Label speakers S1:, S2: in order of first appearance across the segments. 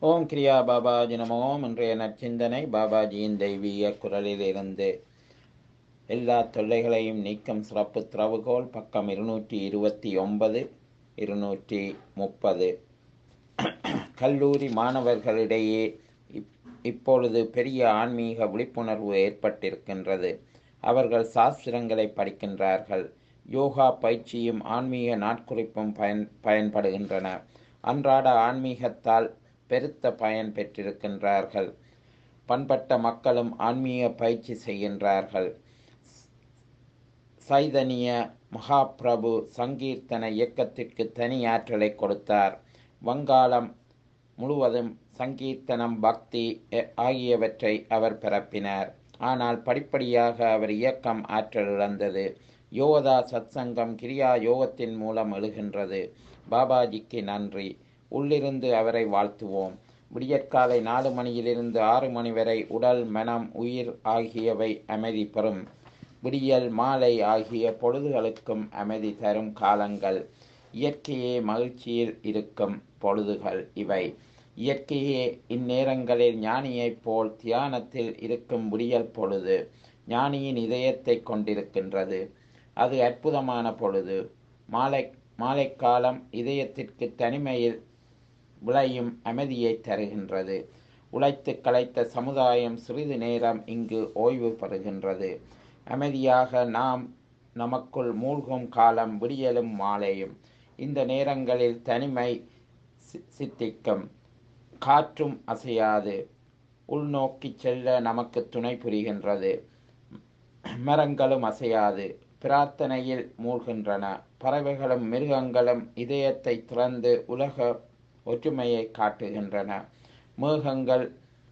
S1: ஓம் கிரியா பாபாஜி நமோ இன்றைய நற்சிந்தனை பாபாஜியின் தெய்வீக குரலிலிருந்து எல்லா தொல்லைகளையும் நீக்கும் சிறப்பு திறவுகோல் பக்கம் இருநூற்றி இருபத்தி ஒன்பது இருநூற்றி முப்பது கல்லூரி மாணவர்களிடையே இப்- இப்பொழுது பெரிய ஆன்மீக விழிப்புணர்வு ஏற்பட்டிருக்கின்றது அவர்கள் சாஸ்திரங்களை படிக்கின்றார்கள் யோகா பயிற்சியும் ஆன்மீக நாட்குறிப்பும் பயன் பயன்படுகின்றன அன்றாட ஆன்மீகத்தால் பெருத்த பயன் பெற்றிருக்கின்றார்கள் பண்பட்ட மக்களும் ஆன்மீக பயிற்சி செய்கின்றார்கள் சைதன்ய மகாபிரபு சங்கீர்த்தன இயக்கத்திற்கு தனி ஆற்றலை கொடுத்தார் வங்காளம் முழுவதும் சங்கீர்த்தனம் பக்தி எ- ஆகியவற்றை அவர் பரப்பினார் ஆனால் படிப்படியாக அவர் இயக்கம் ஆற்றல் இழந்தது யோகதா சத்சங்கம் கிரியா யோகத்தின் மூலம் எழுகின்றது பாபாஜிக்கு நன்றி உள்ளிருந்து அவரை வாழ்த்துவோம் விடியற்காலை நாலு மணியிலிருந்து ஆறு மணி வரை உடல் மனம் உயிர் ஆகியவை அமைதி பெறும் விடியல் மாலை ஆகிய பொழுதுகளுக்கும் அமைதி தரும் காலங்கள் இயற்கையே மகிழ்ச்சியில் இருக்கும் பொழுதுகள் இவை இயற்கையே இந்நேரங்களில் ஞானியைப் போல் தியானத்தில் இருக்கும் விடியல் பொழுது ஞானியின் இதயத்தை கொண்டிருக்கின்றது அது அற்புதமான பொழுது மாலை மாலைக்காலம் இதயத்திற்கு தனிமையில் விளையும் அமைதியை தருகின்றது உழைத்து களைத்த சமுதாயம் சிறிது நேரம் இங்கு ஓய்வு பெறுகின்றது அமைதியாக நாம் நமக்குள் மூழ்கும் காலம் விடியலும் மாலையும் இந்த நேரங்களில் தனிமை சி- சித்திக்கும் காற்றும் அசையாது உள்நோக்கி செல்ல நமக்கு துணை புரிகின்றது மரங்களும் அசையாது பிரார்த்தனையில் மூழ்கின்றன பறவைகளும் மிருகங்களும் இதயத்தை திறந்து உலக ஒற்றுமையை காட்டுகின்றன மேகங்கள்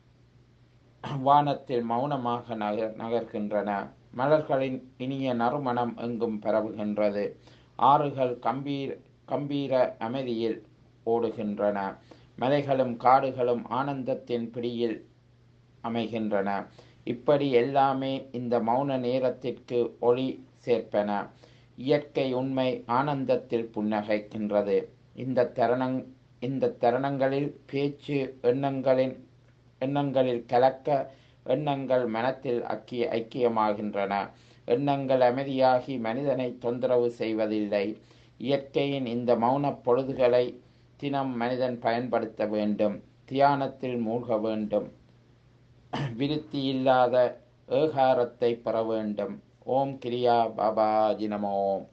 S1: வானத்தில் மௌனமாக நகர் நகர்கின்றன மலர்களின் இனிய நறுமணம் எங்கும் பரவுகின்றது ஆறுகள் கம்பீர் கம்பீர அமைதியில் ஓடுகின்றன மலைகளும் காடுகளும் ஆனந்தத்தின் பிடியில் அமைகின்றன இப்படி எல்லாமே இந்த மௌன நேரத்திற்கு ஒளி சேர்ப்பன இயற்கை உண்மை ஆனந்தத்தில் புன்னகைக்கின்றது இந்த தருணங் இந்த தருணங்களில் பேச்சு எண்ணங்களின் எண்ணங்களில் கலக்க எண்ணங்கள் மனத்தில் ஐக்கிய ஐக்கியமாகின்றன எண்ணங்கள் அமைதியாகி மனிதனை தொந்தரவு செய்வதில்லை இயற்கையின் இந்த மௌனப் பொழுதுகளை தினம் மனிதன் பயன்படுத்த வேண்டும் தியானத்தில் மூழ்க வேண்டும் விருத்தி இல்லாத ஏகாரத்தை பெற வேண்டும் ஓம் கிரியா பாபாஜி நமோம்